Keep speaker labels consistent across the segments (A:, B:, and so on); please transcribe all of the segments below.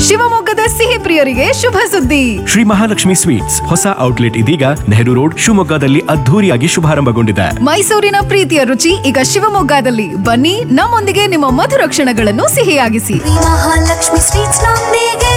A: ಶಿವಮೊಗ್ಗದ ಸಿಹಿ ಪ್ರಿಯರಿಗೆ ಶುಭ ಸುದ್ದಿ
B: ಶ್ರೀ ಮಹಾಲಕ್ಷ್ಮಿ ಸ್ವೀಟ್ಸ್ ಹೊಸ ಔಟ್ಲೆಟ್ ಇದೀಗ ನೆಹರು ರೋಡ್ ಶಿವಮೊಗ್ಗದಲ್ಲಿ ಅದ್ಧೂರಿಯಾಗಿ ಶುಭಾರಂಭಗೊಂಡಿದೆ
A: ಮೈಸೂರಿನ ಪ್ರೀತಿಯ ರುಚಿ ಈಗ ಶಿವಮೊಗ್ಗದಲ್ಲಿ ಬನ್ನಿ ನಮ್ಮೊಂದಿಗೆ ನಿಮ್ಮ ಮಧುರ ಕ್ಷಣಗಳನ್ನು ಸಿಹಿಯಾಗಿಸಿ
C: ಮಹಾಲಕ್ಷ್ಮಿ ಸ್ವೀಟ್ಸ್ ನೊಂದಿಗೆ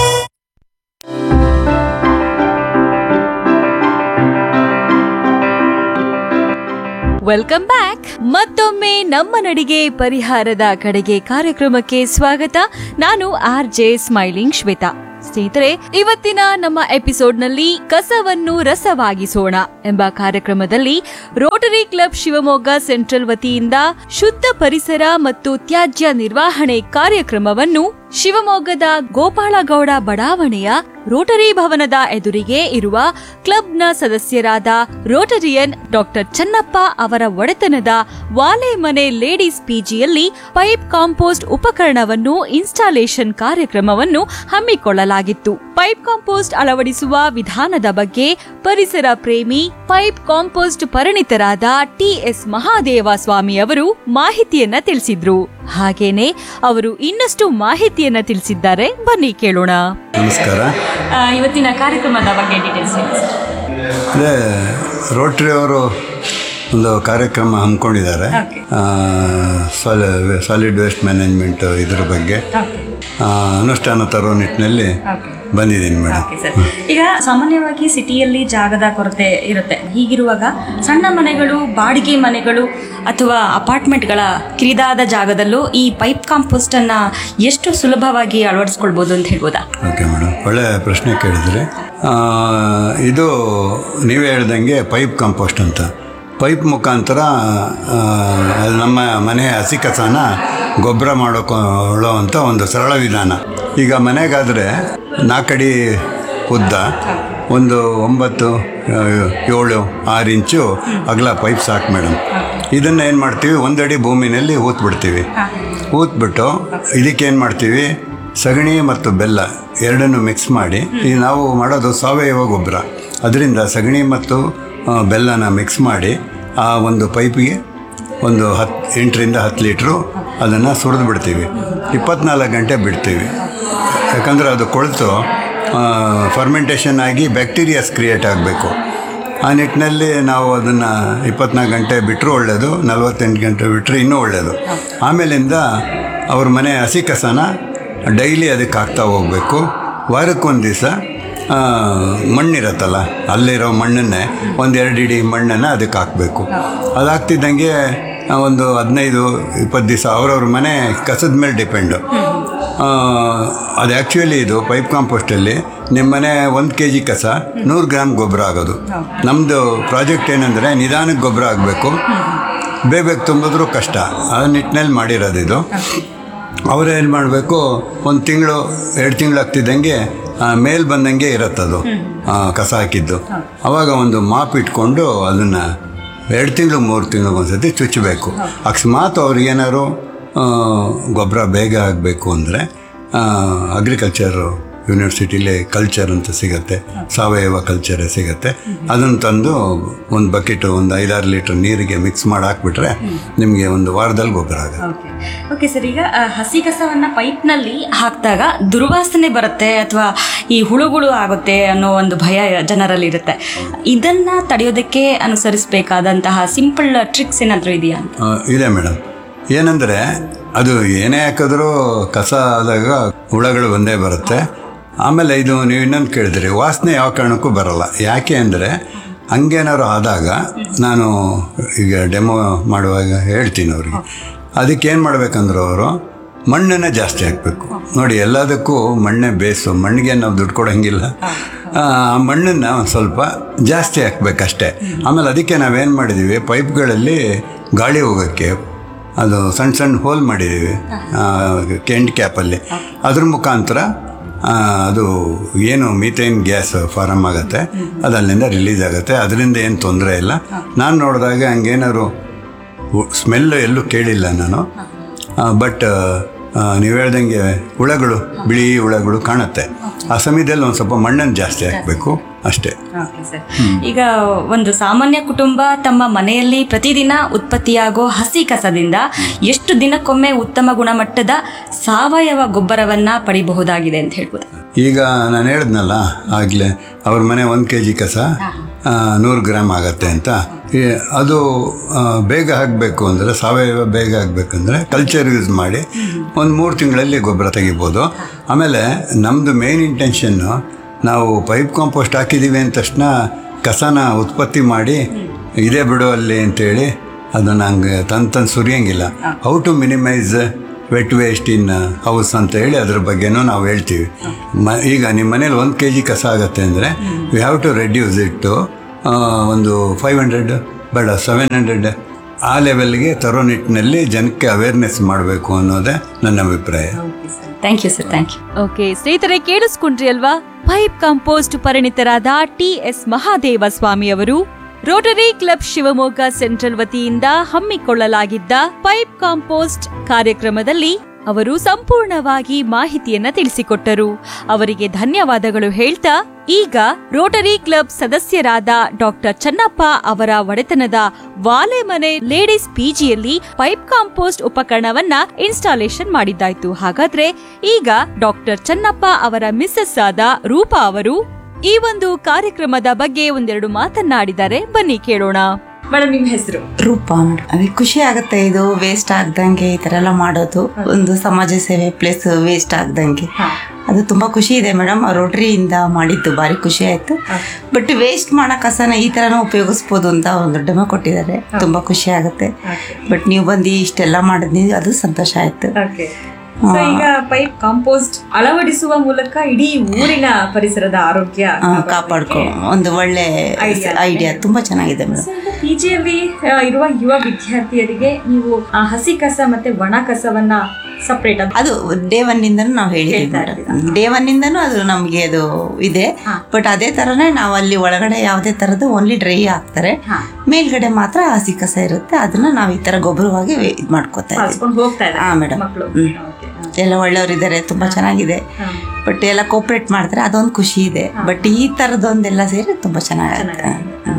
D: ವೆಲ್ಕಮ್ ಬ್ಯಾಕ್ ಮತ್ತೊಮ್ಮೆ ನಮ್ಮ ನಡಿಗೆ ಪರಿಹಾರದ ಕಡೆಗೆ ಕಾರ್ಯಕ್ರಮಕ್ಕೆ ಸ್ವಾಗತ ನಾನು ಆರ್ ಜೆ ಸ್ಮೈಲಿಂಗ್ ಶ್ವೇತಾ ಸ್ನೇಹಿತರೆ ಇವತ್ತಿನ ನಮ್ಮ ಎಪಿಸೋಡ್ನಲ್ಲಿ ಕಸವನ್ನು ರಸವಾಗಿಸೋಣ ಎಂಬ ಕಾರ್ಯಕ್ರಮದಲ್ಲಿ ರೋಟರಿ ಕ್ಲಬ್ ಶಿವಮೊಗ್ಗ ಸೆಂಟ್ರಲ್ ವತಿಯಿಂದ ಶುದ್ಧ ಪರಿಸರ ಮತ್ತು ತ್ಯಾಜ್ಯ ನಿರ್ವಹಣೆ ಕಾರ್ಯಕ್ರಮವನ್ನು ಶಿವಮೊಗ್ಗದ ಗೋಪಾಳಗೌಡ ಬಡಾವಣೆಯ ರೋಟರಿ ಭವನದ ಎದುರಿಗೆ ಇರುವ ಕ್ಲಬ್ನ ಸದಸ್ಯರಾದ ರೋಟರಿಯನ್ ಡಾಕ್ಟರ್ ಚನ್ನಪ್ಪ ಅವರ ಒಡೆತನದ ವಾಲೆಮನೆ ಲೇಡೀಸ್ ಪಿಜಿಯಲ್ಲಿ ಪೈಪ್ ಕಾಂಪೋಸ್ಟ್ ಉಪಕರಣವನ್ನು ಇನ್ಸ್ಟಾಲೇಷನ್ ಕಾರ್ಯಕ್ರಮವನ್ನು ಹಮ್ಮಿಕೊಳ್ಳಲಾಗಿತ್ತು ಪೈಪ್ ಕಾಂಪೋಸ್ಟ್ ಅಳವಡಿಸುವ ವಿಧಾನದ ಬಗ್ಗೆ ಪರಿಸರ ಪ್ರೇಮಿ ಪೈಪ್ ಕಾಂಪೋಸ್ಟ್ ಪರಿಣಿತರಾದ ಟಿಎಸ್ ಮಹಾದೇವ ಸ್ವಾಮಿ ಅವರು ಮಾಹಿತಿಯನ್ನ ತಿಳಿಸಿದ್ರು ಹಾಗೇನೆ ಅವರು ಇನ್ನಷ್ಟು ಮಾಹಿತಿಯನ್ನ ತಿಳಿಸಿದ್ದಾರೆ ಬನ್ನಿ ಕೇಳೋಣ
E: ನಮಸ್ಕಾರ
D: ಇವತ್ತಿನ ಕಾರ್ಯಕ್ರಮದ ಬಗ್ಗೆ ಡೀಟೇಲ್ಸ್
E: ಅದೇ ರೋಟ್ರಿ ಅವರು ಒಂದು ಕಾರ್ಯಕ್ರಮ ಹಮ್ಮಿಕೊಂಡಿದ್ದಾರೆ ಸಾಲಿಡ್ ವೇಸ್ಟ್ ಮ್ಯಾನೇಜ್ಮೆಂಟ್ ಇದ್ರ ಬಗ್ಗೆ ಆ, ಅನುಷ್ಠಾನ ತರೋ ನಿಟ್ಟಿನಲ್ಲಿ ಬಂದಿದ್ದೀನಿ ಮೇಡಮ್
F: ಓಕೆ ಸರ್ ಈಗ ಸಾಮಾನ್ಯವಾಗಿ ಸಿಟಿಯಲ್ಲಿ ಜಾಗದ ಕೊರತೆ ಇರುತ್ತೆ ಹೀಗಿರುವಾಗ ಸಣ್ಣ ಮನೆಗಳು ಬಾಡಿಗೆ ಮನೆಗಳು ಅಥವಾ ಅಪಾರ್ಟ್ಮೆಂಟ್ಗಳ ಕಿರಿದಾದ ಜಾಗದಲ್ಲೂ ಈ ಪೈಪ್ ಕಾಂಪೋಸ್ಟ್ ಅನ್ನ ಎಷ್ಟು ಸುಲಭವಾಗಿ ಅಳವಡಿಸ್ಕೊಳ್ಬೋದು ಅಂತ ಹೇಳ್ಬೋದಾ
E: ಓಕೆ ಮೇಡಮ್ ಒಳ್ಳೆ ಪ್ರಶ್ನೆ ಕೇಳಿದ್ರಿ ಆ, ಇದು ನೀವೇ ಹೇಳ್ದಂಗೆ ಪೈಪ್ ಕಾಂಪೋಸ್ಟ್ ಅಂತ ಪೈಪ್ ಮುಖಾಂತರ ಆ, ಅದು ನಮ್ಮ ಮನೆ ಹಸಿ ಕಸನ ಗೊಬ್ಬರ ಮಾಡೋಕೊಳ್ಳೋ ಅಂತ ಒಂದು ಸರಳ ವಿಧಾನ ಈಗ ಮನೆಗಾದರೆ ನಾಲ್ಕಡಿ ಉದ್ದ ಒಂದು ಒಂಬತ್ತು ಆ, ಏಳು ಆರು ಇಂಚು ಅಗಲ ಪೈಪ್ ಸಾಕು ಮೇಡಮ್ ಇದನ್ನು ಏನು ಮಾಡ್ತೀವಿ ಒಂದಡಿ ಭೂಮಿನಲ್ಲಿ ಊತ್ಬಿಡ್ತೀವಿ ಊತ್ಬಿಟ್ಟು ಇದಕ್ಕೇನು ಮಾಡ್ತೀವಿ ಸಗಣಿ ಮತ್ತು ಬೆಲ್ಲ ಎರಡನ್ನು ಮಿಕ್ಸ್ ಮಾಡಿ ಈ ನಾವು ಮಾಡೋದು ಸಾವಯವ ಗೊಬ್ಬರ ಅದರಿಂದ ಸಗಣಿ ಮತ್ತು ಆ, ಬೆಲ್ಲನ ಮಿಕ್ಸ್ ಮಾಡಿ ಆ ಒಂದು ಪೈಪಿಗೆ ಒಂದು ಹತ್ತು ಎಂಟರಿಂದ ಹತ್ತು ಲೀಟ್ರು ಅದನ್ನು ಸುರಿದು ಬಿಡ್ತೀವಿ ಇಪ್ಪತ್ನಾಲ್ಕು ಗಂಟೆ ಬಿಡ್ತೀವಿ ಯಾಕಂದರೆ ಅದು ಕೊಳೆತು ಫರ್ಮೆಂಟೇಷನ್ ಆಗಿ ಬ್ಯಾಕ್ಟೀರಿಯಾಸ್ ಕ್ರಿಯೇಟ್ ಆಗಬೇಕು ಆ ನಿಟ್ಟಿನಲ್ಲಿ ನಾವು ಅದನ್ನು ಇಪ್ಪತ್ನಾಲ್ಕು ಗಂಟೆ ಬಿಟ್ಟರು ಒಳ್ಳೆಯದು ನಲವತ್ತೆಂಟು ಗಂಟೆ ಬಿಟ್ಟರೆ ಇನ್ನೂ ಒಳ್ಳೆಯದು ಆಮೇಲಿಂದ ಅವ್ರ ಮನೆ ಹಸಿ ಕಸನ ಡೈಲಿ ಅದಕ್ಕೆ ಹಾಕ್ತಾ ಹೋಗಬೇಕು ವಾರಕ್ಕೊಂದು ದಿವಸ ಮಣ್ಣಿರತ್ತಲ್ಲ ಅಲ್ಲಿರೋ ಮಣ್ಣನ್ನೇ ಒಂದೆರಡು ಇಡೀ ಮಣ್ಣನ್ನು ಅದಕ್ಕೆ ಹಾಕಬೇಕು ಅದು ಹಾಕ್ತಿದ್ದಂಗೆ ಆ, ಒಂದು ಹದಿನೈದು ಇಪ್ಪತ್ತು ದಿವಸ ಅವ್ರವ್ರ ಮನೆ ಕಸದ ಮೇಲೆ ಡಿಪೆಂಡು ಅದು ಆ್ಯಕ್ಚುಲಿ ಇದು ಪೈಪ್ ಕಾಂಪೋಸ್ಟಲ್ಲಿ ನಿಮ್ಮ ಮನೆ ಒಂದು ಕೆ ಜಿ ಕಸ ನೂರು ಗ್ರಾಮ್ ಗೊಬ್ಬರ ಆಗೋದು ನಮ್ಮದು ಪ್ರಾಜೆಕ್ಟ್ ಏನಂದರೆ ನಿಧಾನಕ್ಕೆ ಗೊಬ್ಬರ ಆಗಬೇಕು ಬೇಗ ಬೇಗ ತುಂಬಿದ್ರೂ ಕಷ್ಟ ಆ ನಿಟ್ಟಿನಲ್ಲಿ ಮಾಡಿರೋದು ಇದು ಅವ್ರು ಏನು ಮಾಡಬೇಕು ಒಂದು ತಿಂಗಳು ಎರಡು ತಿಂಗಳು ಆಗ್ತಿದ್ದಂಗೆ ಮೇಲ್ ಬಂದಂಗೆ ಇರತ್ತದು ಆ, ಕಸ ಹಾಕಿದ್ದು ಅವಾಗ ಒಂದು ಮಾಪ್ ಇಟ್ಕೊಂಡು ಅದನ್ನು ಎರಡು ತಿಂಗಳು ಮೂರು ತಿಂಗಳಿಗೆ ಒಂದ್ಸತಿ ಚುಚ್ಚಬೇಕು ಅಕಸ್ಮಾತ್ ಅವ್ರಿಗೇನಾದ್ರು ಗೊಬ್ಬರ ಬೇಗ ಆಗಬೇಕು ಅಂದರೆ ಅಗ್ರಿಕಲ್ಚರ್ ಯೂನಿವರ್ಸಿಟಿಲಿ ಕಲ್ಚರ್ ಅಂತ ಸಿಗತ್ತೆ ಸಾವಯವ ಕಲ್ಚರ್ ಸಿಗತ್ತೆ ಅದನ್ನು ತಂದು ಒಂದು ಬಕೆಟು ಒಂದು ಐದಾರು ಲೀಟ್ರ್ ನೀರಿಗೆ ಮಿಕ್ಸ್ ಮಾಡಿ ಹಾಕ್ಬಿಟ್ರೆ ನಿಮಗೆ ಒಂದು ವಾರದಲ್ಲಿ ಗೊಬ್ಬರ ಆಗುತ್ತೆ
F: ಓಕೆ ಓಕೆ ಸರ್ ಈಗ ಆ, ಹಸಿ ಕಸವನ್ನ ಪೈಪ್ನಲ್ಲಿ ಹಾಕಿದಾಗ ದುರ್ವಾಸನೆ ಬರುತ್ತೆ ಅಥವಾ ಈ ಹುಳುಗಳು ಆಗುತ್ತೆ ಅನ್ನೋ ಒಂದು ಭಯ ಜನರಲ್ಲಿ ಇರುತ್ತೆ ಇದನ್ನ ತಡೆಯೋದಕ್ಕೆ ಅನುಸರಿಸಬೇಕಾದಂತಹ ಸಿಂಪಲ್ ಟ್ರಿಕ್ಸ್ ಏನಾದರೂ ಇದೆಯಾ ಅಂತ
E: ಆ, ಇದೆ ಮೇಡಮ್ ಏನಂದರೆ ಅದು ಏನೇ ಹಾಕಿದ್ರೂ ಕಸ ಆದಾಗ ಹುಳಗಳು ಬಂದೇ ಬರುತ್ತೆ ಆಮೇಲೆ ಇದು ನೀವು ಇನ್ನೊಂದು ಕೇಳಿದ್ರಿ ವಾಸನೆ ಯಾವ ಕಾರಣಕ್ಕೂ ಬರಲ್ಲ ಯಾಕೆ ಅಂದರೆ ಹಂಗೇನಾದ್ರು ಆದಾಗ ನಾನು ಈಗ ಡೆಮೋ ಮಾಡುವಾಗ ಹೇಳ್ತೀನಿ ಅವ್ರಿಗೆ ಅದಕ್ಕೆ ಏನು ಮಾಡ್ಬೇಕಂದ್ರೆ ಅವರು ಮಣ್ಣನ್ನೇ ಜಾಸ್ತಿ ಹಾಕಬೇಕು ನೋಡಿ ಎಲ್ಲದಕ್ಕೂ ಮಣ್ಣೇ ಬೇಸು ಮಣ್ಣಿಗೆ ನಾವು ದುಡ್ಡು ಕೊಡೋಂಗಿಲ್ಲ ಆ ಮಣ್ಣನ್ನು ಒಂದು ಸ್ವಲ್ಪ ಜಾಸ್ತಿ ಹಾಕ್ಬೇಕಷ್ಟೇ ಆಮೇಲೆ ಅದಕ್ಕೆ ನಾವೇನು ಮಾಡಿದ್ದೀವಿ ಪೈಪ್ಗಳಲ್ಲಿ ಗಾಳಿ ಹೋಗೋಕ್ಕೆ ಅದು ಸಣ್ಣ ಸಣ್ಣ ಹೋಲ್ ಮಾಡಿದ್ದೀವಿ ಕೆಂಡ್ ಕ್ಯಾಪಲ್ಲಿ ಅದ್ರ ಮುಖಾಂತರ ಆ, ಅದು ಏನು ಮೀಥೇನ್ ಗ್ಯಾಸ್ ಫಾರಮ್ ಆಗುತ್ತೆ ಅದು ಅಲ್ಲಿಂದ ರಿಲೀಸ್ ಆಗುತ್ತೆ ಅದರಿಂದ ಏನು ತೊಂದರೆ ಇಲ್ಲ ನಾನು ನೋಡಿದಾಗ ಹಂಗೇನಾದ್ರು ಸ್ಮೆಲ್ ಎಲ್ಲೂ ಕೇಳಿಲ್ಲ ನಾನು ಬಟ್ ನೀವು ಹೇಳ್ದಂಗೆ ಹುಳಗಳು ಬಿಳಿ ಹುಳಗಳು ಕಾಣುತ್ತೆ ಆ ಸಮಯದಲ್ಲಿ ಒಂದು ಸ್ವಲ್ಪ ಮಣ್ಣನ್ನು ಜಾಸ್ತಿ ಹಾಕಬೇಕು ಅಷ್ಟೇ
F: ಓಕೆ ಸರ್ ಈಗ ಒಂದು ಸಾಮಾನ್ಯ ಕುಟುಂಬ ತಮ್ಮ ಮನೆಯಲ್ಲಿ ಪ್ರತಿದಿನ ಉತ್ಪತ್ತಿಯಾಗೋ ಹಸಿ ಕಸದಿಂದ ಎಷ್ಟು ದಿನಕ್ಕೊಮ್ಮೆ ಉತ್ತಮ ಗುಣಮಟ್ಟದ ಸಾವಯವ ಗೊಬ್ಬರವನ್ನ ಪಡಿಬಹುದಾಗಿದೆ ಅಂತ ಹೇಳ್ಬೋದು
E: ಈಗ ನಾನು ಹೇಳಿದ್ನಲ್ಲ ಆಗಲೇ ಅವ್ರ ಮನೆ ಒಂದು ಕೆ ಜಿ ಕಸ ಆ, ನೂರು ಗ್ರಾಮ್ ಆಗತ್ತೆ ಅಂತ ಈ ಅದು ಆ, ಬೇಗ ಹಾಕಬೇಕು ಅಂದರೆ ಸಾವಯವ ಬೇಗ ಹಾಕಬೇಕಂದ್ರೆ ಕಲ್ಚರ್ ಯೂಸ್ ಮಾಡಿ ಒಂದು ಮೂರು ತಿಂಗಳಲ್ಲಿ ಗೊಬ್ಬರ ತೆಗಿಬೋದು ಆಮೇಲೆ ನಮ್ಮದು ಮೇನ್ ಇಂಟೆನ್ಷನ್ನು ನಾವು ಪೈಪ್ ಕಾಂಪೋಸ್ಟ್ ಹಾಕಿದ್ದೀವಿ ಅಂದ ತಕ್ಷಣ ಕಸನ ಉತ್ಪತ್ತಿ ಮಾಡಿ ಇದೇ ಬಿಡು ಅಲ್ಲಿ ಅಂತೇಳಿ ಅದನ್ನು ಹಂಗೆ ತಂದು ತಂದು ಸುರಿಯಂಗಿಲ್ಲ how to minimise wet waste in house ಅಂತ ಹೇಳಿ ಅದ್ರ ಬಗ್ಗೆನೂ ನಾವು ಹೇಳ್ತೀವಿ ಮ ಈಗ ನಿಮ್ಮ ಮನೇಲಿ ಒಂದು ಕೆ ಜಿ ಕಸ ಆಗುತ್ತೆ ಅಂದರೆ ವಿ ಹ್ಯಾವ್ ಟು ರೆಡ್ಯೂಸ್ ಇಟ್ಟು ಒಂದು ಫೈವ್ ಹಂಡ್ರೆಡ್ ಬೇಡ ಸೆವೆನ್ ಹಂಡ್ರೆಡ್ ಆ ಲೆವೆಲ್ಗೆ ತರೋ ನಿಟ್ಟಿನಲ್ಲಿ ಜನಕ್ಕೆ ಅವೇರ್ನೆಸ್ ಮಾಡಬೇಕು ಅನ್ನೋದೇ ನನ್ನ ಅಭಿಪ್ರಾಯ
F: thank you sir thank you
D: okay ಸ್ನೇಹಿತರೆ ಕೇಳಿಸ್ಕೊಂಡ್ರಿ ಅಲ್ವಾ ಪೈಪ್ ಕಾಂಪೋಸ್ಟ್ ಪರಿಣಿತರಾದ ಟಿ ಎಸ್ ಮಹಾದೇವ ಸ್ವಾಮಿ ಅವರು ರೋಟರಿ ಕ್ಲಬ್ ಶಿವಮೊಗ್ಗ ಸೆಂಟ್ರಲ್ ವತಿಯಿಂದ ಹಮ್ಮಿಕೊಳ್ಳಲಾಗಿದ್ದ ಪೈಪ್ ಕಾಂಪೋಸ್ಟ್ ಕಾರ್ಯಕ್ರಮದಲ್ಲಿ ಅವರು ಸಂಪೂರ್ಣವಾಗಿ ಮಾಹಿತಿಯನ್ನ ತಿಳಿಸಿಕೊಟ್ಟರು ಅವರಿಗೆ ಧನ್ಯವಾದಗಳು ಹೇಳ್ತಾ ಈಗ ರೋಟರಿ ಕ್ಲಬ್ ಸದಸ್ಯರಾದ ಡಾಕ್ಟರ್ ಚನ್ನಪ್ಪ ಅವರ ಒಡೆತನದ ವಾಲೆಮನೆ ಲೇಡೀಸ್ ಪಿಜಿಯಲ್ಲಿ ಪೈಪ್ ಕಾಂಪೋಸ್ಟ್ ಉಪಕರಣವನ್ನ ಇನ್ಸ್ಟಾಲೇಷನ್ ಮಾಡಿದ್ದಾಯ್ತು ಹಾಗಾದ್ರೆ ಈಗ ಡಾಕ್ಟರ್ ಚನ್ನಪ್ಪ ಅವರ ಮಿಸ್ಸಸ್ ಆದ ರೂಪಾ ಅವರು ಈ ಒಂದು ಕಾರ್ಯಕ್ರಮದ ಬಗ್ಗೆ ಒಂದೆರಡು ಮಾತನ್ನಾಡಿದ್ದಾರೆ ಬನ್ನಿ ಕೇಳೋಣ
F: ಮೇಡಮ್ ನಿಮ್ಮ ಹೆಸರು
G: ರೂಪ ಮೇಡಮ್ ಅದೇ ಖುಷಿ ಆಗುತ್ತೆ ಇದು ವೇಸ್ಟ್ ಆಗ್ದಂಗೆ ಈ ತರ ಎಲ್ಲ ಮಾಡೋದು ಒಂದು ಸಮಾಜ ಸೇವೆ ಪ್ಲಸ್ ವೇಸ್ಟ್ ಆಗ್ದಂಗೆ ಅದು ತುಂಬಾ ಖುಷಿ ಇದೆ ಮೇಡಮ್ ರೋಟರಿಯಿಂದ ಮಾಡಿದ್ದು ಭಾರಿ ಖುಷಿ ಆಯ್ತು ಬಟ್ ವೇಸ್ಟ್ ಮಾಡೋ ಕಸನ ಈ ತರನೂ ಉಪಯೋಗಿಸ್ಬೋದು ಅಂತ ಒಂದು ಡೆಮೋ ಕೊಟ್ಟಿದ್ದಾರೆ ತುಂಬಾ ಖುಷಿ ಆಗುತ್ತೆ ಬಟ್ ನೀವು ಬಂದು ಇಷ್ಟೆಲ್ಲ ಮಾಡಿದ್ನಿ ಅದು ಸಂತೋಷ ಆಯ್ತು
F: ಸೊ ಈಗ ಪೈಪ್ ಕಾಂಪೋಸ್ಟ್ ಅಳವಡಿಸುವ ಮೂಲಕ ಇಡೀ ಊರಿನ ಪರಿಸರದ ಆರೋಗ್ಯ
G: ಆ, ಕಾಪಾಡ್ಕೊ ಒಂದು ಒಳ್ಳೆ ಐಡಿಯಾ ತುಂಬಾ ಚೆನ್ನಾಗಿದೆ ಮೇಡಮ್
F: ಪಿಜಿಯಲ್ಲಿ ಇರುವ ಯುವ ವಿದ್ಯಾರ್ಥಿಯರಿಗೆ ನೀವು ಆ, ಹಸಿ ಕಸ ಮತ್ತೆ ಒಣ ಕಸವನ್ನ ಸಪರೇಟ್
G: ಅದು ಡೇ ಒನ್ ಇಂದನೂ ನಾವು ಹೇಳಿದ್ದೀವಿ ಮೇಡಮ್ ಡೇ ಒನ್ ಇಂದನೂ ಅದು ನಮಗೆ ಅದು ಇದೆ ಬಟ್ ಅದೇ ತರನೇ ನಾವು ಅಲ್ಲಿ ಒಳಗಡೆ ಯಾವುದೇ ತರದ್ದು ಓನ್ಲಿ ಡ್ರೈ ಹಾಕ್ತಾರೆ ಮೇಲ್ಗಡೆ ಮಾತ್ರ ಹಸಿ ಕಸ ಇರುತ್ತೆ ಅದನ್ನ ನಾವು ಈ ತರ ಗೊಬ್ಬರವಾಗಿ ಇದು ಮಾಡ್ಕೋತಾ ಇದ್ದೀವಿ
F: ಹೋಗ್ತಾ
G: ಹಾ ಮೇಡಮ್ ಎಲ್ಲ ಒಳ್ಳೆಯವರಿದ್ದಾರೆ ತುಂಬಾ ಚೆನ್ನಾಗಿದೆ ಬಟ್ ಎಲ್ಲ ಕೋಪರೇಟ್ ಮಾಡ್ತಾರೆ ಅದೊಂದು ಖುಷಿ ಇದೆ ಬಟ್ ಈ ತರದೊಂದೆಲ್ಲ ಸೇರಿ ತುಂಬಾ ಚೆನ್ನಾಗುತ್ತೆ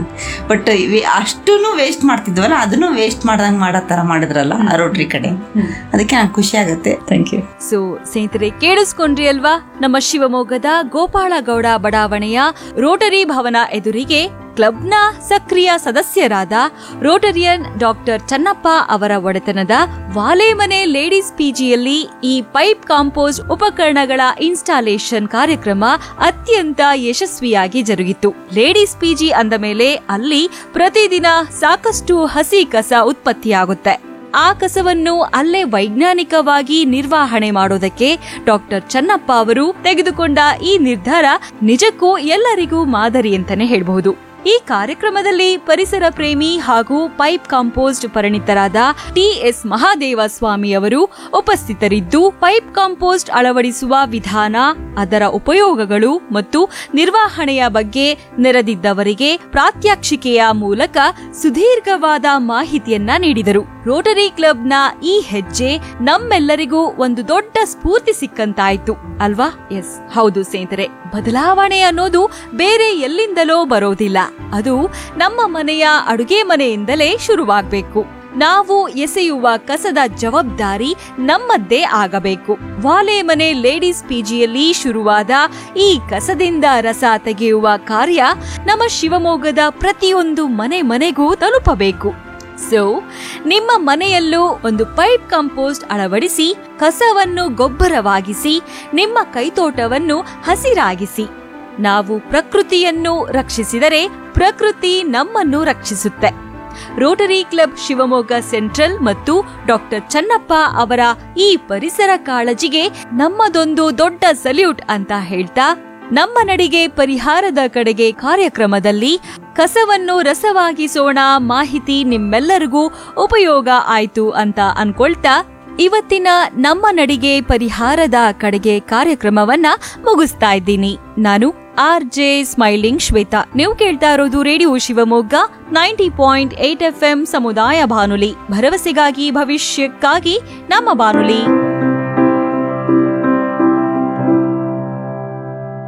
G: ಬಟ್ ಅಷ್ಟೂ ವೇಸ್ಟ್ ಮಾಡ್ತಿದ್ವಲ್ಲ ಅದನ್ನು ವೇಸ್ಟ್ ಮಾಡ್ದಂಗೆ ಮಾಡೋ ತರ ಮಾಡಿದ್ರಲ್ಲ ಆ ರೋಟ್ರಿ ಕಡೆ ಅದಕ್ಕೆ ನಂಗೆ ಖುಷಿ ಆಗುತ್ತೆ ಥ್ಯಾಂಕ್ ಯು
D: ಸೊ ಸ್ನೇಹಿತರೆ ಕೇಳಿಸ್ಕೊಂಡ್ರಿ ಅಲ್ವಾ ನಮ್ಮ ಶಿವಮೊಗ್ಗದ ಗೋಪಾಳಗೌಡ ಬಡಾವಣೆಯ ರೋಟರಿ ಭವನ ಎದುರಿಗೆ ಕ್ಲಬ್ನ ಸಕ್ರಿಯ ಸದಸ್ಯರಾದ ರೋಟರಿಯನ್ ಡಾಕ್ಟರ್ ಚನ್ನಪ್ಪ ಅವರ ಒಡೆತನದ ವಾಲೆಮನೆ ಲೇಡೀಸ್ ಪಿಜಿಯಲ್ಲಿ ಈ ಪೈಪ್ ಕಾಂಪೋಸ್ಟ್ ಉಪಕರಣಗಳ ಇನ್ಸ್ಟಾಲೇಷನ್ ಕಾರ್ಯಕ್ರಮ ಅತ್ಯಂತ ಯಶಸ್ವಿಯಾಗಿ ಜರುಗಿತು ಲೇಡೀಸ್ ಪಿಜಿ ಅಂದ ಮೇಲೆ ಅಲ್ಲಿ ಪ್ರತಿದಿನ ಸಾಕಷ್ಟು ಹಸಿ ಕಸ ಉತ್ಪತ್ತಿಯಾಗುತ್ತೆ ಆ ಕಸವನ್ನು ಅಲ್ಲೇ ವೈಜ್ಞಾನಿಕವಾಗಿ ನಿರ್ವಹಣೆ ಮಾಡೋದಕ್ಕೆ ಡಾಕ್ಟರ್ ಚನ್ನಪ್ಪ ಅವರು ತೆಗೆದುಕೊಂಡ ಈ ನಿರ್ಧಾರ ನಿಜಕ್ಕೂ ಎಲ್ಲರಿಗೂ ಮಾದರಿ ಅಂತಾನೆ ಹೇಳಬಹುದು ಈ ಕಾರ್ಯಕ್ರಮದಲ್ಲಿ ಪರಿಸರ ಪ್ರೇಮಿ ಹಾಗೂ ಪೈಪ್ ಕಾಂಪೋಸ್ಟ್ ಪರಿಣಿತರಾದ ಟಿ ಎಸ್ ಮಹಾದೇವ ಸ್ವಾಮಿ ಅವರು ಉಪಸ್ಥಿತರಿದ್ದು ಪೈಪ್ ಕಾಂಪೋಸ್ಟ್ ಅಳವಡಿಸುವ ವಿಧಾನ ಅದರ ಉಪಯೋಗಗಳು ಮತ್ತು ನಿರ್ವಹಣೆಯ ಬಗ್ಗೆ ನೆರೆದಿದ್ದವರಿಗೆ ಪ್ರಾತ್ಯಕ್ಷಿಕೆಯ ಮೂಲಕ ಸುದೀರ್ಘವಾದ ಮಾಹಿತಿಯನ್ನ ನೀಡಿದರು ರೋಟರಿ ಕ್ಲಬ್ನ ಈ ಹೆಜ್ಜೆ ನಮ್ಮೆಲ್ಲರಿಗೂ ಒಂದು ದೊಡ್ಡ ಸ್ಫೂರ್ತಿ ಸಿಕ್ಕಂತಾಯ್ತು ಅಲ್ವಾ ಎಸ್ ಹೌದು ಸ್ನೇಹಿತರೆ ಬದಲಾವಣೆ ಅನ್ನೋದು ಬೇರೆ ಎಲ್ಲಿಂದಲೋ ಬರೋದಿಲ್ಲ ಅದು ನಮ್ಮ ಮನೆಯ ಅಡುಗೆ ಮನೆಯಿಂದಲೇ ಶುರುವಾಗಬೇಕು ನಾವು ಎಸೆಯುವ ಕಸದ ಜವಾಬ್ದಾರಿ ನಮ್ಮದ್ದೇ ಆಗಬೇಕು ವಾಲೆಮನೆ ಲೇಡೀಸ್ ಪಿಜಿಯಲ್ಲಿ ಶುರುವಾದ ಈ ಕಸದಿಂದ ರಸ ತೆಗೆಯುವ ಕಾರ್ಯ ನಮ್ಮ ಶಿವಮೊಗ್ಗದ ಪ್ರತಿಯೊಂದು ಮನೆ ಮನೆಗೂ ತಲುಪಬೇಕು ಸೊ ನಿಮ್ಮ ಮನೆಯಲ್ಲೂ ಒಂದು ಪೈಪ್ ಕಂಪೋಸ್ಟ್ ಅಳವಡಿಸಿ ಕಸವನ್ನು ಗೊಬ್ಬರವಾಗಿಸಿ ನಿಮ್ಮ ಕೈತೋಟವನ್ನು ಹಸಿರಾಗಿಸಿ ನಾವು ಪ್ರಕೃತಿಯನ್ನು ರಕ್ಷಿಸಿದರೆ ಪ್ರಕೃತಿ ನಮ್ಮನ್ನು ರಕ್ಷಿಸುತ್ತೆ ರೋಟರಿ ಕ್ಲಬ್ ಶಿವಮೊಗ್ಗ ಸೆಂಟ್ರಲ್ ಮತ್ತು ಡಾಕ್ಟರ್ ಚನ್ನಪ್ಪ ಅವರ ಈ ಪರಿಸರ ಕಾಳಜಿಗೆ ನಮ್ಮದೊಂದು ದೊಡ್ಡ ಸಲ್ಯೂಟ್ ಅಂತ ಹೇಳ್ತಾ ನಮ್ಮ ನಡಿಗೆ ಪರಿಹಾರದ ಕಡೆಗೆ ಕಾರ್ಯಕ್ರಮದಲ್ಲಿ ಕಸವನ್ನು ರಸವಾಗಿಸೋಣ ಮಾಹಿತಿ ನಿಮ್ಮೆಲ್ಲರಿಗೂ ಉಪಯೋಗ ಆಯ್ತು ಅಂತ ಅನ್ಕೊಳ್ತಾ ಇವತ್ತಿನ ನಮ್ಮ ನಡಿಗೆ ಪರಿಹಾರದ ಕಡೆಗೆ ಕಾರ್ಯಕ್ರಮವನ್ನ ಮುಗಿಸ್ತಾ ಇದ್ದೀನಿ ನಾನು ಆರ್ ಜೆ ಸ್ಮೈಲಿಂಗ್ ಶ್ವೇತಾ ನೀವು ಕೇಳ್ತಾ ಇರೋದು radio Shivamogga ninety point eight F M ಸಮುದಾಯ ಬಾನುಲಿ ಭರವಸೆಗಾಗಿ ಭವಿಷ್ಯಕ್ಕಾಗಿ ನಮ್ಮ ಬಾನುಲಿ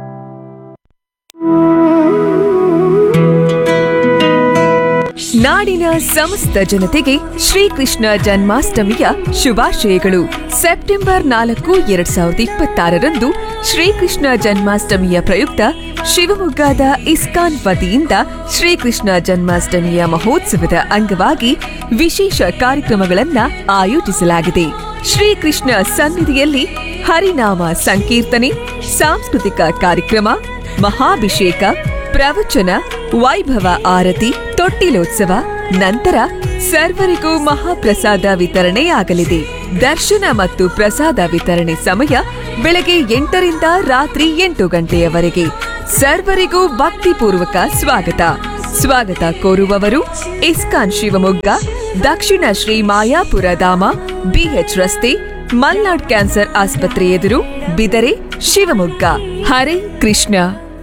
H: ನಾಡಿನ ಸಮಸ್ತ ಜನತೆಗೆ ಶ್ರೀಕೃಷ್ಣ ಜನ್ಮಾಷ್ಟಮಿಯ ಶುಭಾಶಯಗಳು ಸೆಪ್ಟೆಂಬರ್ ನಾಲ್ಕು ಎರಡ್ ಸಾವಿರದ ಇಪ್ಪತ್ತಾರರಂದು ಶ್ರೀಕೃಷ್ಣ ಜನ್ಮಾಷ್ಟಮಿಯ ಪ್ರಯುಕ್ತ ಶಿವಮೊಗ್ಗದ ಇಸ್ಕಾನ್ ವತಿಯಿಂದ ಶ್ರೀಕೃಷ್ಣ ಜನ್ಮಾಷ್ಟಮಿಯ ಮಹೋತ್ಸವದ ಅಂಗವಾಗಿ ವಿಶೇಷ ಕಾರ್ಯಕ್ರಮಗಳನ್ನ ಆಯೋಜಿಸಲಾಗಿದೆ ಶ್ರೀಕೃಷ್ಣ ಸನ್ನಿಧಿಯಲ್ಲಿ ಹರಿನಾಮ ಸಂಕೀರ್ತನೆ ಸಾಂಸ್ಕೃತಿಕ ಕಾರ್ಯಕ್ರಮ ಮಹಾಭಿಷೇಕ ಪ್ರವಚನ ವೈಭವ ಆರತಿ ತೊಟ್ಟಿಲೋತ್ಸವ ನಂತರ ಸರ್ವರಿಗೂ ಮಹಾಪ್ರಸಾದ ವಿತರಣೆಯಾಗಲಿದೆ ದರ್ಶನ ಮತ್ತು ಪ್ರಸಾದ ವಿತರಣೆ ಸಮಯ ಬೆಳಗ್ಗೆ ಎಂಟರಿಂದ ರಾತ್ರಿ ಎಂಟು ಗಂಟೆಯವರೆಗೆ ಸರ್ವರಿಗೂ ಭಕ್ತಿಪೂರ್ವಕ ಸ್ವಾಗತ ಸ್ವಾಗತ ಕೋರುವವರು ಇಸ್ಕಾನ್ ಶಿವಮೊಗ್ಗ ದಕ್ಷಿಣ ಶ್ರೀ ಮಾಯಾಪುರ ಧಾಮ ಬಿಎಚ್ ರಸ್ತೆ ಮಲ್ನಾಡ್ ಕ್ಯಾನ್ಸರ್ ಆಸ್ಪತ್ರೆ ಎದುರು ಬಿದರೆ ಶಿವಮೊಗ್ಗ ಹರೇ ಕೃಷ್ಣ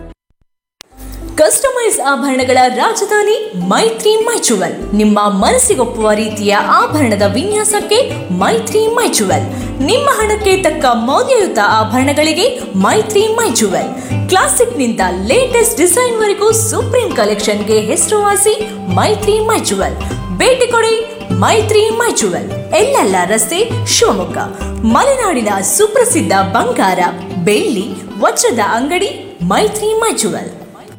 I: ಕಸ್ಟಮೈಸ್ ಆಭರಣಗಳ ರಾಜಧಾನಿ ಮೈತ್ರಿ ಮೈಚುವಲ್ ನಿಮ್ಮ ಮನಸ್ಸಿಗೊಪ್ಪುವ ರೀತಿಯ ಆಭರಣದ ವಿನ್ಯಾಸಕ್ಕೆ ಮೈತ್ರಿ ಮೈಚುವಲ್ ನಿಮ್ಮ ಹಣಕ್ಕೆ ತಕ್ಕ ಮೌಲ್ಯಯುತ ಆಭರಣಗಳಿಗೆ ಮೈತ್ರಿ ಮೈಚುವಲ್ ಕ್ಲಾಸಿಕ್ನಿಂದ ಲೇಟೆಸ್ಟ್ ಡಿಸೈನ್ವರೆಗೂ ಸುಪ್ರೀಂ ಕಲೆಕ್ಷನ್ಗೆ ಹೆಸರುವಾಸಿ ಮೈತ್ರಿ ಮೈಚುವಲ್ ಭೇಟಿ ಕೊಡಿ ಮೈತ್ರಿ ಮೈಚುವಲ್ ಎಲ್ಲೆಲ್ಲ ರಸ್ತೆ ಶಿವಮೊಗ್ಗ ಮಲೆನಾಡಿನ ಸುಪ್ರಸಿದ್ಧ ಬಂಗಾರ ಬೆಳ್ಳಿ ವಜ್ರದ ಅಂಗಡಿ ಮೈತ್ರಿ ಮೈಚುವಲ್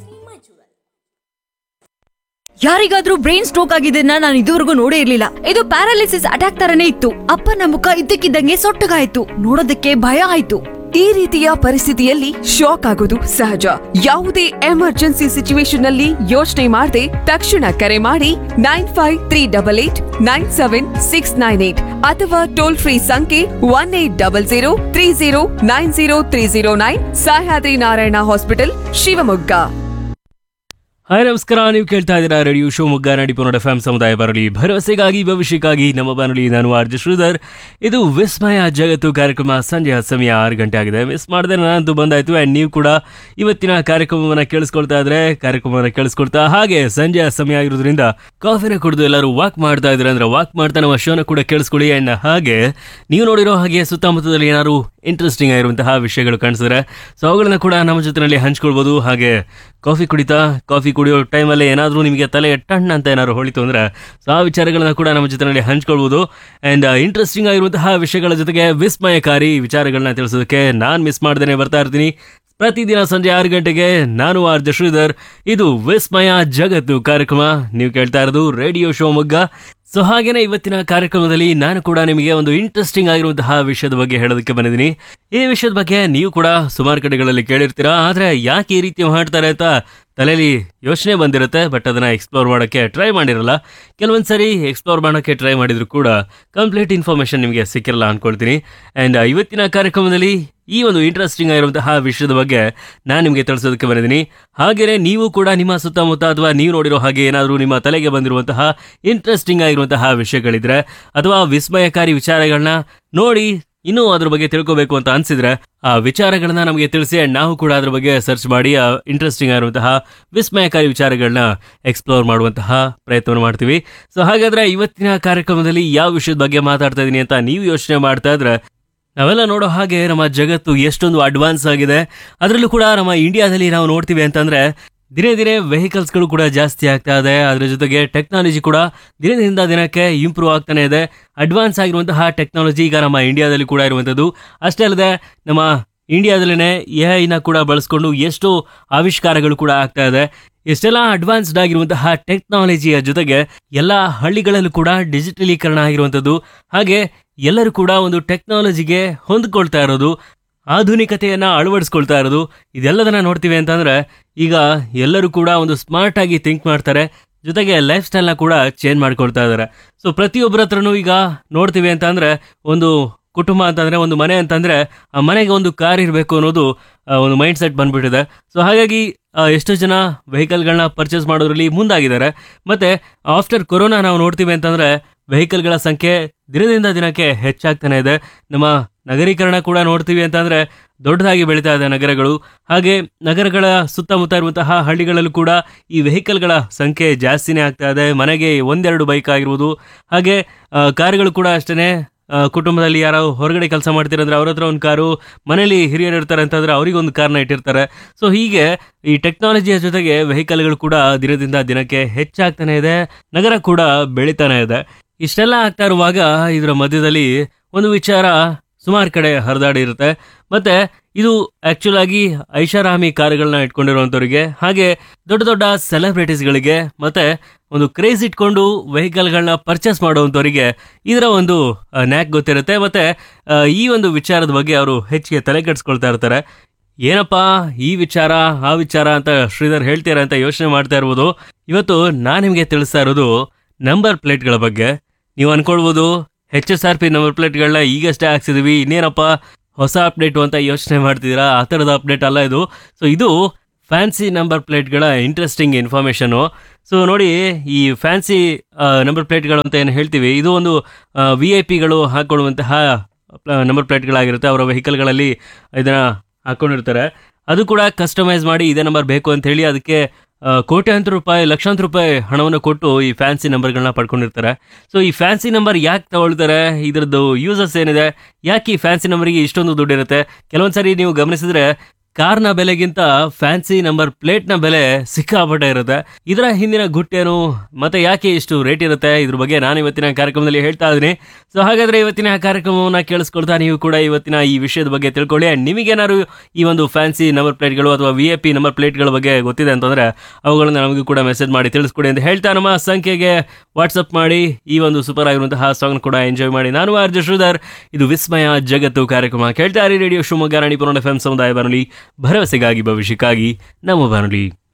D: ಯಾರಿಗಾದ್ರೂ ಬ್ರೈನ್ ಸ್ಟ್ರೋಕ್ ಆಗಿದ್ದನ್ನ ನಾನು ಇದುವರೆಗೂ ನೋಡೇ ಇರ್ಲಿಲ್ಲ ಇದು ಪ್ಯಾರಾಲಿಸಿಸ್ ಅಟ್ಯಾಕ್ ತರನೇ ಇತ್ತು ಅಪ್ಪನ ಮುಖ ಇದ್ದಕ್ಕಿದ್ದಂಗೆ ಸೊಟ್ಟಗಾಯ್ತು ನೋಡೋದಕ್ಕೆ ಭಯ ಆಯ್ತು
H: ಈ ರೀತಿಯ ಪರಿಸ್ಥಿತಿಯಲ್ಲಿ ಶಾಕ್ ಆಗೋದು ಸಹಜ ಯಾವುದೇ ಎಮರ್ಜೆನ್ಸಿ ಸಿಚುವೇಶನ್ ನಲ್ಲಿ ಯೋಚನೆ ಮಾಡದೆ ತಕ್ಷಣ ಕರೆ ಮಾಡಿ nine five three double eight nine seven six nine eight ಅಥವಾ ಟೋಲ್ ಫ್ರೀ ಸಂಖ್ಯೆ one eight double zero three zero nine zero three zero nine Sahyadri Narayana hospital Shivamogga
J: hi ನಮಸ್ಕಾರ ನೀವು ಕೇಳ್ತಾ ಇದ್ದೀರಾ ರೇಡಿಯೋ ಶಿವಮೊಗ್ಗ ನಡಿಪುನೋಡ ಎಫ್ ಎಂ ಸಮುದಾಯ ಬಾನುಲಿ ಭರವಸೆಗಾಗಿ ಭವಿಷ್ಯಕ್ಕಾಗಿ ನಮ್ಮ ಬಾನುಲಿ ನಾನು ಆರ್ಜ ಶ್ರೀಧರ್ ಇದು ವಿಸ್ಮಯ ಜಗತ್ತು ಕಾರ್ಯಕ್ರಮ ಸಂಜೆ ಸಮಯ ಆರು ಗಂಟೆ ಆಗಿದೆ ಮಿಸ್ ಮಾಡಿದ್ರೆ ನಾನಂತೂ ಬಂದಾಯ್ತು ಆ್ಯಂಡ್ ನೀವು ಕೂಡ ಇವತ್ತಿನ ಕಾರ್ಯಕ್ರಮವನ್ನು ಕೇಳಿಸ್ಕೊಳ್ತಾ ಇದ್ರೆ ಕಾರ್ಯಕ್ರಮವನ್ನು ಕೇಳಿಸ್ಕೊಳ್ತಾ ಹಾಗೆ ಸಂಜೆ ಸಮಯ ಆಗಿರೋದ್ರಿಂದ ಕಾಫಿನ ಕುಡಿದು ಎಲ್ಲರೂ ವಾಕ್ ಮಾಡ್ತಾ ಇದ್ರೆ ಅಂದ್ರೆ ವಾಕ್ ಮಾಡ್ತಾ ನಮ್ಮ ಶೋನ ಕೂಡ ಕೇಳಿಸ್ಕೊಳ್ಳಿ ಆ್ಯಂಡ್ ಹಾಗೆ ನೀವು ನೋಡಿರೋ ಹಾಗೆ ಸುತ್ತಮುತ್ತದಲ್ಲಿ ಏನಾದ್ರು ಇಂಟ್ರೆಸ್ಟಿಂಗ್ ಆಗಿರುವಂತಹ ವಿಷಯಗಳು ಕಾಣಿಸಿದ್ರೆ ಸೊ ಅವುಗಳನ್ನ ಕೂಡ ನಮ್ಮ ಜೊತೆನಲ್ಲಿ ಹಂಚ್ಕೊಳ್ಬೋದು ಹಾಗೆ ಕಾಫಿ ಕುಡಿತಾ ಕಾಫಿ ಕುಡಿಯೋ ಟೈಮಲ್ಲಿ ಏನಾದರೂ ನಿಮಗೆ ತಲೆ ಟಣ್ಣ ಅಂತ ಏನಾದ್ರು ಹೊಳಿತು ಅಂದ್ರೆ ಸೊ ಆ ವಿಚಾರಗಳನ್ನ ಕೂಡ ನಮ್ಮ ಜೊತೆನಲ್ಲಿ ಹಂಚ್ಕೊಳ್ಬೋದು ಆ್ಯಂಡ್ ಇಂಟ್ರೆಸ್ಟಿಂಗ್ ಆಗಿರುವಂತಹ ವಿಷಯಗಳ ಜೊತೆಗೆ ವಿಸ್ಮಯಕಾರಿ ವಿಚಾರಗಳನ್ನ ತಿಳಿಸೋದಕ್ಕೆ ನಾನು ಮಿಸ್ ಮಾಡ್ದೇನೆ ಬರ್ತಾ ಇರ್ತೀನಿ ಪ್ರತಿದಿನ ಸಂಜೆ ಆರು ಗಂಟೆಗೆ ನಾನು ಆರ್ ಶ್ರೀಧರ್ ಇದು ವಿಸ್ಮಯ ಜಗತ್ತು ಕಾರ್ಯಕ್ರಮ ನೀವು ಕೇಳ್ತಾ ಇರೋದು ರೇಡಿಯೋ ಶಿವಮೊಗ್ಗ ಸೊ ಹಾಗೇನೆ ಇವತ್ತಿನ ಕಾರ್ಯಕ್ರಮದಲ್ಲಿ ನಾನು ಕೂಡ ನಿಮಗೆ ಒಂದು ಇಂಟ್ರೆಸ್ಟಿಂಗ್ ಆಗಿರುವಂತಹ ವಿಷಯದ ಬಗ್ಗೆ ಹೇಳೋದಕ್ಕೆ ಬಂದಿದ್ದೀನಿ ಈ ವಿಷಯದ ಬಗ್ಗೆ ನೀವು ಕೂಡ ಸುಮಾರು ಕಡೆಗಳಲ್ಲಿ ಕೇಳಿರ್ತೀರಾ ಆದ್ರೆ ಯಾಕೆ ಈ ರೀತಿ ಮಾಡ್ತಾರೆ ಅಂತ ತಲೆಯಲ್ಲಿ ಯೋಚನೆ ಬಂದಿರುತ್ತೆ ಬಟ್ ಅದನ್ನ ಎಕ್ಸ್ಪ್ಲೋರ್ ಮಾಡೋಕ್ಕೆ ಟ್ರೈ ಮಾಡಿರಲ್ಲ ಕೆಲವೊಂದು ಸರಿ ಎಕ್ಸ್ಪ್ಲೋರ್ ಮಾಡೋಕ್ಕೆ ಟ್ರೈ ಮಾಡಿದ್ರು ಕೂಡ ಕಂಪ್ಲೀಟ್ ಇನ್ಫಾರ್ಮೇಶನ್ ನಿಮಗೆ ಸಿಕ್ಕಿರಲ್ಲ ಅನ್ಕೊಳ್ತೀನಿ ಆ್ಯಂಡ್ ಇವತ್ತಿನ ಕಾರ್ಯಕ್ರಮದಲ್ಲಿ ಈ ಒಂದು ಇಂಟ್ರೆಸ್ಟಿಂಗ್ ಆಗಿರುವಂತಹ ವಿಷಯದ ಬಗ್ಗೆ ನಾನು ನಿಮಗೆ ತಿಳಿಸೋದಕ್ಕೆ ಬಂದಿದ್ದೀನಿ ಹಾಗೆಯೇ ನೀವು ಕೂಡ ನಿಮ್ಮ ಸುತ್ತಮುತ್ತ ಅಥವಾ ನೀವು ನೋಡಿರೋ ಹಾಗೆ ಏನಾದರೂ ನಿಮ್ಮ ತಲೆಗೆ ಬಂದಿರುವಂತಹ ಇಂಟ್ರೆಸ್ಟಿಂಗ್ ಆಗಿರುವಂತಹ ವಿಷಯಗಳಿದ್ರೆ ಅಥವಾ ವಿಸ್ಮಯಕಾರಿ ವಿಚಾರಗಳನ್ನ ನೋಡಿ ಇನ್ನೂ ಅದ್ರ ಬಗ್ಗೆ ತಿಳ್ಕೋಬೇಕು ಅಂತ ಅನ್ಸಿದ್ರೆ ಆ ವಿಚಾರಗಳನ್ನ ನಮಗೆ ತಿಳಿಸಿ and ನಾವು ಕೂಡ ಅದ್ರ ಬಗ್ಗೆ ಸರ್ಚ್ ಮಾಡಿ ಆ ಇಂಟ್ರೆಸ್ಟಿಂಗ್ ಆಗಿರುವಂತಹ ವಿಸ್ಮಯಕಾರಿ ವಿಚಾರಗಳನ್ನ ಎಕ್ಸ್ಪ್ಲೋರ್ ಮಾಡುವಂತಹ ಪ್ರಯತ್ನವನ್ನು ಮಾಡ್ತೀವಿ ಸೊ ಹಾಗಾದ್ರೆ ಇವತ್ತಿನ ಕಾರ್ಯಕ್ರಮದಲ್ಲಿ ಯಾವ ವಿಷಯದ ಬಗ್ಗೆ ಮಾತಾಡ್ತಾ ಇದೀನಿ ಅಂತ ನೀವು ಯೋಚನೆ ಮಾಡ್ತಾ ಇದ್ರೆ ನಾವೆಲ್ಲ ನೋಡೋ ಹಾಗೆ ನಮ್ಮ ಜಗತ್ತು ಎಷ್ಟೊಂದು ಅಡ್ವಾನ್ಸ್ ಆಗಿದೆ ಅದರಲ್ಲೂ ಕೂಡ ನಮ್ಮ ಇಂಡಿಯಾದಲ್ಲಿ ನಾವು ನೋಡ್ತೀವಿ ಅಂತಂದ್ರೆ ದಿನೇ ದಿನೇ ವೆಹಿಕಲ್ಸ್ಗಳು ಕೂಡ ಜಾಸ್ತಿ ಆಗ್ತಾ ಇದೆ ಅದರ ಜೊತೆಗೆ ಟೆಕ್ನಾಲಜಿ ಕೂಡ ದಿನದಿಂದ ದಿನಕ್ಕೆ ಇಂಪ್ರೂವ್ ಆಗ್ತಾನೆ ಇದೆ ಅಡ್ವಾನ್ಸ್ ಆಗಿರುವಂತಹ ಟೆಕ್ನಾಲಜಿ ಈಗ ನಮ್ಮ ಇಂಡಿಯಾದಲ್ಲಿ ಕೂಡ ಇರುವಂಥದ್ದು ಅಷ್ಟೇ ಅಲ್ಲದೆ ನಮ್ಮ ಇಂಡಿಯಾದಲ್ಲೇ ಎ ಐನ ಕೂಡ ಬಳಸ್ಕೊಂಡು ಎಷ್ಟು ಆವಿಷ್ಕಾರಗಳು ಕೂಡ ಆಗ್ತಾ ಇದೆ ಇಷ್ಟೆಲ್ಲ ಅಡ್ವಾನ್ಸ್ಡ್ ಆಗಿರುವಂತಹ ಟೆಕ್ನಾಲಜಿಯ ಜೊತೆಗೆ ಎಲ್ಲ ಹಳ್ಳಿಗಳಲ್ಲೂ ಕೂಡ ಡಿಜಿಟಲೀಕರಣ ಆಗಿರುವಂಥದ್ದು ಹಾಗೆ ಎಲ್ಲರೂ ಕೂಡ ಒಂದು ಟೆಕ್ನಾಲಜಿಗೆ ಹೊಂದ್ಕೊಳ್ತಾ ಇರೋದು ಆಧುನಿಕತೆಯನ್ನ ಅಳವಡಿಸ್ಕೊಳ್ತಾ ಇರೋದು ಇದೆಲ್ಲದನ್ನ ನೋಡ್ತೀವಿ ಅಂತಂದ್ರೆ ಈಗ ಎಲ್ಲರೂ ಕೂಡ ಒಂದು ಸ್ಮಾರ್ಟ್ ಆಗಿ ಥಿಂಕ್ ಮಾಡ್ತಾರೆ ಜೊತೆಗೆ ಲೈಫ್ ಸ್ಟೈಲ್ನ ಕೂಡ ಚೇಂಜ್ ಮಾಡ್ಕೊಳ್ತಾ ಇದ್ದಾರೆ ಸೊ ಪ್ರತಿಯೊಬ್ಬರ ಹತ್ರನೂ ಈಗ ನೋಡ್ತೀವಿ ಅಂತಂದ್ರೆ ಒಂದು ಕುಟುಂಬ ಅಂತಂದ್ರೆ ಒಂದು ಮನೆ ಅಂತಂದ್ರೆ ಆ ಮನೆಗೆ ಒಂದು ಕಾರ್ ಇರಬೇಕು ಅನ್ನೋದು ಆ, ಒಂದು ಮೈಂಡ್ ಸೆಟ್ ಬಂದ್ಬಿಟ್ಟಿದೆ ಸೊ ಹಾಗಾಗಿ ಆ, ಎಷ್ಟೋ ಜನ ವೆಹಿಕಲ್ಗಳನ್ನ ಪರ್ಚೇಸ್ ಮಾಡೋದ್ರಲ್ಲಿ ಮುಂದಾಗಿದ್ದಾರೆ ಮತ್ತೆ ಆಫ್ಟರ್ ಕೊರೋನಾ ನಾವು ನೋಡ್ತೀವಿ ಅಂತಂದ್ರೆ ವೆಹಿಕಲ್ಗಳ ಸಂಖ್ಯೆ ದಿನದಿಂದ ದಿನಕ್ಕೆ ಹೆಚ್ಚಾಗ್ತಾನೆ ಇದೆ ನಮ್ಮ ನಗರೀಕರಣ ಕೂಡ ನೋಡ್ತೀವಿ ಅಂತಂದ್ರೆ ದೊಡ್ಡದಾಗಿ ಬೆಳೀತಾ ಇದೆ ನಗರಗಳು ಹಾಗೆ ನಗರಗಳ ಸುತ್ತಮುತ್ತ ಇರುವಂತಹ ಹಳ್ಳಿಗಳಲ್ಲೂ ಕೂಡ ಈ ವೆಹಿಕಲ್ಗಳ ಸಂಖ್ಯೆ ಜಾಸ್ತಿನೇ ಆಗ್ತಾ ಇದೆ ಮನೆಗೆ ಒಂದೆರಡು ಬೈಕ್ ಆಗಿರ್ಬೋದು ಹಾಗೆ ಆ, ಕಾರುಗಳು ಕೂಡ ಅಷ್ಟೇ ಆ, ಕುಟುಂಬದಲ್ಲಿ ಯಾರೋ ಹೊರಗಡೆ ಕೆಲಸ ಮಾಡ್ತೀರಂದ್ರೆ ಅವ್ರ ಹತ್ರ ಒಂದು ಕಾರು ಮನೇಲಿ ಹಿರಿಯರು ಇರ್ತಾರೆ ಅಂತಂದ್ರೆ ಅವರಿಗೊಂದು ಕಾರ್ನ ಇಟ್ಟಿರ್ತಾರೆ ಸೊ ಹೀಗೆ ಈ ಟೆಕ್ನಾಲಜಿಯ ಜೊತೆಗೆ ವೆಹಿಕಲ್ಗಳು ಕೂಡ ದಿನದಿಂದ ದಿನಕ್ಕೆ ಹೆಚ್ಚಾಗ್ತಾನೆ ಇದೆ ನಗರ ಕೂಡ ಬೆಳಿತಾನೆ ಇದೆ ಇಷ್ಟೆಲ್ಲ ಆಗ್ತಾ ಇರುವಾಗ ಇದರ ಮಧ್ಯದಲ್ಲಿ ಒಂದು ವಿಚಾರ ಸುಮಾರು ಕಡೆ ಹರಿದಾಡಿರುತ್ತೆ ಮತ್ತೆ ಇದು ಆಕ್ಚುಲ್ ಆಗಿ ಐಷಾರಾಮಿ ಕಾರುಗಳನ್ನ ಇಟ್ಕೊಂಡಿರುವಂತವರಿಗೆ ಹಾಗೆ ದೊಡ್ಡ ದೊಡ್ಡ ಸೆಲೆಬ್ರಿಟೀಸ್ಗಳಿಗೆ ಮತ್ತೆ ಒಂದು ಕ್ರೇಜ್ ಇಟ್ಕೊಂಡು ವೆಹಿಕಲ್ಗಳನ್ನ ಪರ್ಚೇಸ್ ಮಾಡುವಂಥವರಿಗೆ ಇದರ ಒಂದು ನ್ಯಾಕ್ ಗೊತ್ತಿರುತ್ತೆ ಮತ್ತೆ ಆ, ಈ ಒಂದು ವಿಚಾರದ ಬಗ್ಗೆ ಅವರು ಹೆಚ್ಚಿಗೆ ತಲೆ ಕೆಡಿಸ್ಕೊಳ್ತಾ ಇರ್ತಾರೆ ಏನಪ್ಪಾ ಈ ವಿಚಾರ ಆ ವಿಚಾರ ಅಂತ ಶ್ರೀಧರ್ ಹೇಳ್ತೀರಾ ಅಂತ ಯೋಚನೆ ಮಾಡ್ತಾ ಇರ್ಬೋದು ಇವತ್ತು ನಾನು ನಿಮಗೆ ತಿಳಿಸ್ತಾ ಇರೋದು ನಂಬರ್ ಪ್ಲೇಟ್ಗಳ ಬಗ್ಗೆ ನೀವು ಅನ್ಕೊಳ್ಬೋದು H S R P number ಪ್ಲೇಟ್ಗಳನ್ನ ಈಗಷ್ಟೇ ಹಾಕ್ಸಿದೀವಿ ಇನ್ನೇನಪ್ಪ ಹೊಸ ಅಪ್ಡೇಟು ಅಂತ ಯೋಚನೆ ಮಾಡ್ತಿದ್ದೀರಾ ಆ ಥರದ ಅಪ್ಡೇಟ್ ಅಲ್ಲ ಇದು ಸೊ ಇದು ಫ್ಯಾನ್ಸಿ ನಂಬರ್ ಪ್ಲೇಟ್ಗಳ ಇಂಟ್ರೆಸ್ಟಿಂಗ್ ಇನ್ಫಾರ್ಮೇಷನು ಸೊ ನೋಡಿ ಈ ಫ್ಯಾನ್ಸಿ ನಂಬರ್ ಪ್ಲೇಟ್ಗಳು ಅಂತ ಏನು ಹೇಳ್ತೀವಿ ಇದು ಒಂದು ವಿ ಐ ಪಿಗಳು ಹಾಕೊಳ್ಳುವಂತಹ ನಂಬರ್ ಪ್ಲೇಟ್ಗಳಾಗಿರುತ್ತೆ ಅವರ ವೆಹಿಕಲ್ಗಳಲ್ಲಿ ಇದನ್ನ ಹಾಕೊಂಡಿರ್ತಾರೆ ಅದು ಕೂಡ ಕಸ್ಟಮೈಸ್ ಮಾಡಿ ಇದೇ ನಂಬರ್ ಬೇಕು ಅಂತ ಹೇಳಿ ಅದಕ್ಕೆ ಆ, ಕೋಟ್ಯಾಂತರ ರೂಪಾಯಿ ಲಕ್ಷಾಂತರ ರೂಪಾಯಿ ಹಣವನ್ನು ಕೊಟ್ಟು ಈ ಫ್ಯಾನ್ಸಿ ನಂಬರ್ಗಳನ್ನ ಪಡ್ಕೊಂಡಿರ್ತಾರೆ ಸೊ ಈ ಫ್ಯಾನ್ಸಿ ನಂಬರ್ ಯಾಕೆ ತಗೊಳ್ತಾರೆ ಇದರದ್ದು ಯೂಸಸ್ ಏನಿದೆ ಯಾಕೆ ಈ ಫ್ಯಾನ್ಸಿ ನಂಬರಿಗೆ ಇಷ್ಟೊಂದು ದುಡ್ಡು ಇರುತ್ತೆ ಕೆಲವೊಂದ್ಸರಿ ನೀವು ಗಮನಿಸಿದ್ರೆ ಕಾರ್ನ ಬೆಲೆಗಿಂತ ಫ್ಯಾನ್ಸಿ ನಂಬರ್ ಪ್ಲೇಟ್ನ ಬೆಲೆ ಸಿಕ್ಕಾಪಟ್ಟೆ ಇರುತ್ತೆ ಇದರ ಹಿಂದಿನ ಗುಟ್ಟೇನು ಮತ್ತೆ ಯಾಕೆ ಇಷ್ಟು ರೇಟ್ ಇರುತ್ತೆ ಇದ್ರ ಬಗ್ಗೆ ನಾನು ಇವತ್ತಿನ ಕಾರ್ಯಕ್ರಮದಲ್ಲಿ ಹೇಳ್ತಾ ಇದ್ದೀನಿ ಸೊ ಹಾಗಾದ್ರೆ ಇವತ್ತಿನ ಕಾರ್ಯಕ್ರಮವನ್ನು ಕೇಳಿಸ್ಕೊಳ್ತಾ ನೀವು ಕೂಡ ಇವತ್ತಿನ ಈ ವಿಷಯದ ಬಗ್ಗೆ ತಿಳ್ಕೊಳ್ಳಿ and ನಿಮಗೇನಾದ್ರು ಈ ಒಂದು ಫ್ಯಾನ್ಸಿ ನಂಬರ್ ಪ್ಲೇಟ್ಗಳು ಅಥವಾ ವಿ ಎ ಪಿ ನಂಬರ್ ಪ್ಲೇಟ್ಗಳ ಬಗ್ಗೆ ಗೊತ್ತಿದೆ ಅಂತಂದ್ರೆ ಅವುಗಳನ್ನ ನಮಗೂ ಕೂಡ ಮೆಸೇಜ್ ಮಾಡಿ ತಿಳಿಸ್ಕೊಡಿ ಅಂತ ಹೇಳ್ತಾ ನಮ್ಮ ಸಂಖ್ಯೆಗೆ ವಾಟ್ಸಪ್ ಮಾಡಿ ಈ ಒಂದು ಸೂಪರ್ ಆಗಿರುವಂತಹ ಸಾಂಗ್ ಕೂಡ ಎಂಜಾಯ್ ಮಾಡಿ ನಾನು ಆರ್ಜ ಶ್ರೀಧರ್ ಇದು ವಿಸ್ಮಯ ಜಗತ್ತು ಕಾರ್ಯಕ್ರಮ ಕೇಳ್ತಾ ಇರಿ ರೇಡಿಯೋ ಶಿವಮೊಗ್ಗ ರಾಣಿಪುರ ಎಫ್ ಎಂ ಸಮುದಾಯ ಬಾನುಲಿ ಭರವಸೆಗಾಗಿ ಭವಿಷ್ಯಕ್ಕಾಗಿ ನಮ್ಮ ಬಾನುಲಿ